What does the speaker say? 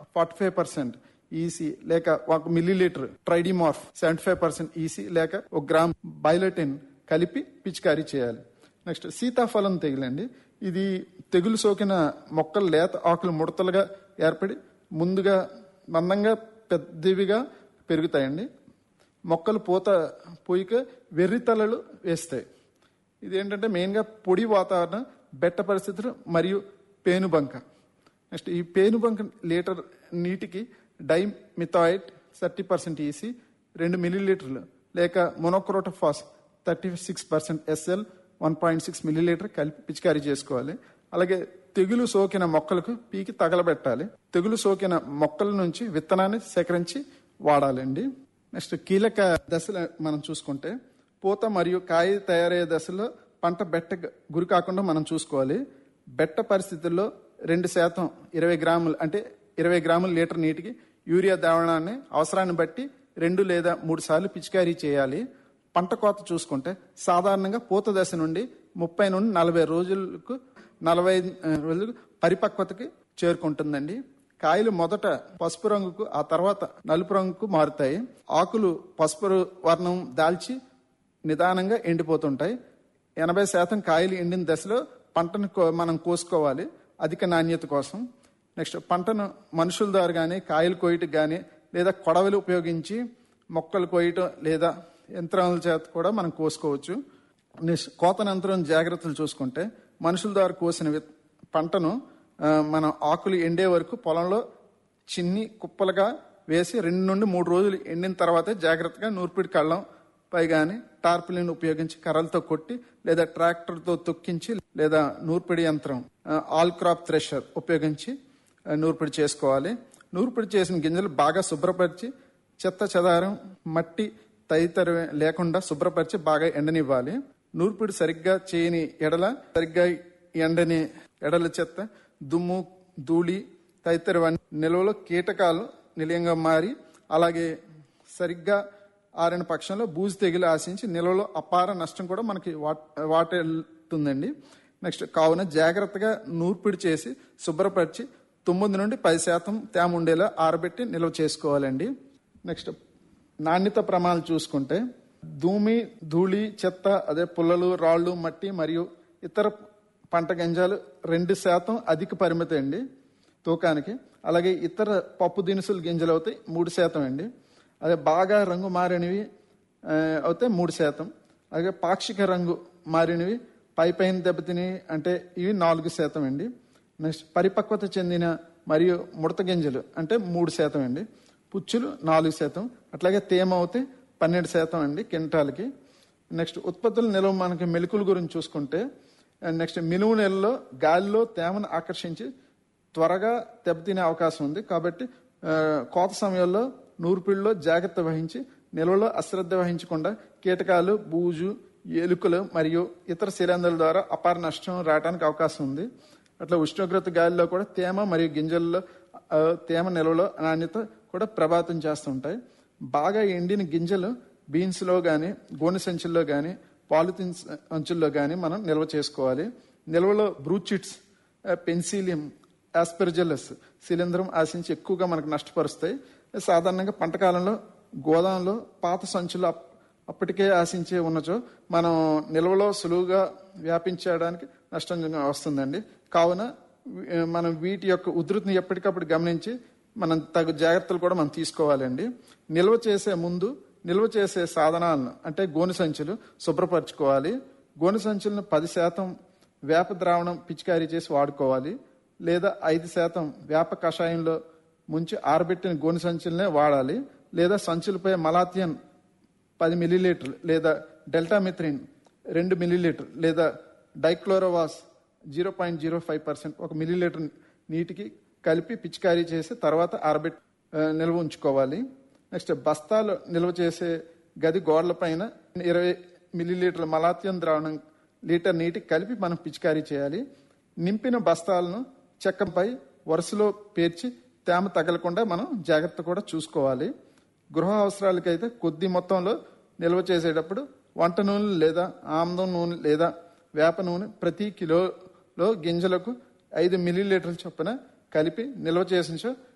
forty five percent EC లేక ఒక millilitre tridemorph seventy five percent EC లేక ఒక గ్రామ్ బైలటిన్ కలిపి పిచికారీ చేయాలి నెక్స్ట్ సీతాఫలం తెగులండి ఇది తెగులు సోకిన మొక్కలు లేత ఆకులు ముడతలుగా ఏర్పడి ముందుగా మందంగా పెద్దవిగా పెరుగుతాయండి మొక్కలు పూత పూయక వెర్రి తలలు వేస్తాయి ఇది ఏంటంటే మెయిన్గా పొడి వాతావరణం బెట్ట పరిస్థితులు మరియు పేనుబంక నెక్స్ట్ ఈ పేనుబంక లీటర్ నీటికి డైమిథాయిడ్ థర్టీ పర్సెంట్ ఈసి రెండు మిల్లీలీటర్లు లేక monocrotophos thirty six percent SL one point six millilitre కలిపి పిచికారీ చేసుకోవాలి అలాగే తెగులు సోకిన మొక్కలకు పీకి తగలబెట్టాలి తెగులు సోకిన మొక్కల నుంచి విత్తనాన్ని సేకరించి వాడాలండి నెక్స్ట్ కీలక దశలు మనం చూసుకుంటే పూత మరియు కాయ తయారయ్యే దశలో పంట బెట్ట గురి కాకుండా మనం చూసుకోవాలి బెట్ట పరిస్థితుల్లో రెండు శాతం ఇరవై గ్రాములు అంటే ఇరవై గ్రాముల లీటర్ నీటికి యూరియా ద్రావణాన్ని అవసరాన్ని బట్టి రెండు లేదా మూడు సార్లు పిచికారీ చేయాలి పంట కోత చూసుకుంటే సాధారణంగా పూత దశ నుండి ముప్పై నుండి నలభై రోజులకు నలభై రోజులకు పరిపక్వతకి చేరుకుంటుందండి కాయలు మొదట పసుపు రంగుకు ఆ తర్వాత నలుపు రంగుకు మారుతాయి ఆకులు పసుపు వర్ణం దాల్చి నిదానంగా ఎండిపోతుంటాయి ఎనభై శాతం కాయలు ఎండిన దశలో పంటను కో- మనం కోసుకోవాలి అధిక నాణ్యత కోసం నెక్స్ట్ పంటను మనుషుల ద్వారా కానీ కాయలు కోయటం కానీ లేదా కొడవలు ఉపయోగించి మొక్కలు కోయటం లేదా యంత్రాల చేత కూడా మనం కోసుకోవచ్చు నెక్స్ట్ కోతనంతరం జాగ్రత్తలు చూసుకుంటే మనుషుల ద్వారా కోసిన విత్- పంటను ఆ, మనం ఆకులు ఎండే వరకు పొలంలో చిన్ని కుప్పలుగా వేసి రెండు నుండి మూడు రోజులు ఎండిన తర్వాతే జాగ్రత్తగా నూర్పిడి కళ్ళం పై కానీ టార్పిలిన్ ఉపయోగించి కర్రలతో కొట్టి లేదా ట్రాక్టర్తో తొక్కించి లేదా నూర్పిడి యంత్రం ఆ, ఆల్ క్రాప్ థ్రెషర్ ఉపయోగించి ఆ, నూర్పిడి చేసుకోవాలి నూర్పిడి చేసిన గింజలు బాగా శుభ్రపరిచి చెత్త చెదారం మట్టి తదితర లేకుండా శుభ్రపరిచి బాగా ఎండనివ్వాలి నూర్పిడి సరిగ్గా చేయని ఎడల సరిగ్గా ఎండని ఎడల చెత్త దుమ్ము ధూళి తదితరవన్నీ నిల్వలో కీటకాలు నిలయంగా మారి అలాగే సరిగ్గా ఆరిన పక్షంలో బూజు తెగిలి ఆశించి నిల్వలో అపార నష్టం కూడా మనకి వాట్ వాటెళ్తుందండి నెక్స్ట్ కావున జాగ్రత్తగా నూర్పిడి చేసి శుభ్రపరిచి తొమ్మిది నుండి పది శాతం తేమ ఉండేలా ఆరబెట్టి నిల్వ చేసుకోవాలండి నెక్స్ట్ నాణ్యత ప్రమాణాలు చూసుకుంటే భూమి ధూళి చెత్త అదే పుల్లలు రాళ్ళు మట్టి మరియు ఇతర పంట గింజలు రెండు శాతం అధిక పరిమితి అండి తూకానికి అలాగే ఇతర పప్పు దినుసులు గింజలు అవుతాయి మూడు శాతం అండి అదే బాగా రంగు మారినవి ఆ, అయితే మూడు శాతం అలాగే పాక్షిక రంగు మారినవి పై పైన దెబ్బతిని అంటే ఇవి నాలుగు శాతం అండి నెక్స్ట్ పరిపక్వత చెందిన మరియు ముడత గింజలు అంటే మూడు శాతం అండి పుచ్చులు నాలుగు శాతం అట్లాగే తేమ అవుతే పన్నెండు శాతం అండి కింటాలకి నెక్స్ట్ ఉత్పత్తుల నిల్వ మనకి మెలుకుల గురించి చూసుకుంటే నెక్స్ట్ మినుము నెలలో గాలిలో తేమను ఆకర్షించి త్వరగా దెబ్బతినే అవకాశం ఉంది కాబట్టి ఆ, కోత సమయంలో నూర్పిడిలో జాగ్రత్త వహించి నిల్వలో అశ్రద్ధ వహించకుండా కీటకాలు బూజు ఎలుకలు మరియు ఇతర శిలందుల ద్వారా అపార నష్టం రావడానికి అవకాశం ఉంది అట్లా ఉష్ణోగ్రత గాలిలో కూడా తేమ మరియు గింజల్లో ఆ, తేమ నిల్వలో నాణ్యత కూడా ప్రభావితం చేస్తుంటాయి బాగా ఎండిన గింజలు బీన్స్లో కానీ గోనె సంచుల్లో కానీ పాలిథిన్ అంచుల్లో కానీ మనం నిల్వ చేసుకోవాలి నిల్వలో బ్రూచిట్స్ పెన్సిలియం ఆస్పెర్జెలస్ శిలీంధ్రం ఆశించి ఎక్కువగా మనకు నష్టపరుస్తాయి సాధారణంగా పంట కాలంలో గోదాంలో పాత సంచులు అప్- అప్పటికే ఆశించే ఉన్నచో మనం నిల్వలో సులువుగా వ్యాపించడానికి నష్టం వస్తుందండి కావున వీ- మనం వీటి యొక్క ఉధృతిని ఎప్పటికప్పుడు గమనించి మనం తగు జాగ్రత్తలు కూడా మనం తీసుకోవాలండి నిల్వ చేసే ముందు నిల్వ చేసే సాధనాలను అంటే గోనె సంచులు శుభ్రపరచుకోవాలి గోనె సంచులను పది శాతం వేప ద్రావణం పిచికారీ చేసి వాడుకోవాలి లేదా ఐదు శాతం వేప కషాయంలో ముంచి ఆరబెట్టిన గోనె సంచులనే వాడాలి లేదా సంచులపై మలాథియన్ పది మిల్లీలీటర్లు లేదా డెల్టామిథ్రిన్ రెండు మిల్లీలీటర్ లేదా dichlorvos zero point zero five percent ఒక మిల్లీలీటర్ నీటికి కలిపి పిచికారీ చేసి తర్వాత ఆరబెట్ ఆ, నిల్వ ఉంచుకోవాలి నెక్స్ట్ బస్తాలు నిల్వ చేసే గది గోడల పైన ఇరవై మిల్లీలీటర్ల మలాథియం ద్రావణం లీటర్ నీటికి కలిపి మనం పిచికారీ చేయాలి నింపిన బస్తాలను చెక్కపై వరుసలో పేర్చి తేమ తగలకుండా మనం జాగ్రత్త కూడా చూసుకోవాలి గృహ అవసరాలకైతే కొద్ది మొత్తంలో నిల్వ చేసేటప్పుడు వంట నూనె లేదా ఆముదం నూనె లేదా వేప నూనె ప్రతి కిలోలో గింజలకు ఐదు మిల్లీలీటర్ల చొప్పున కలిపి నిల్వ చేసిన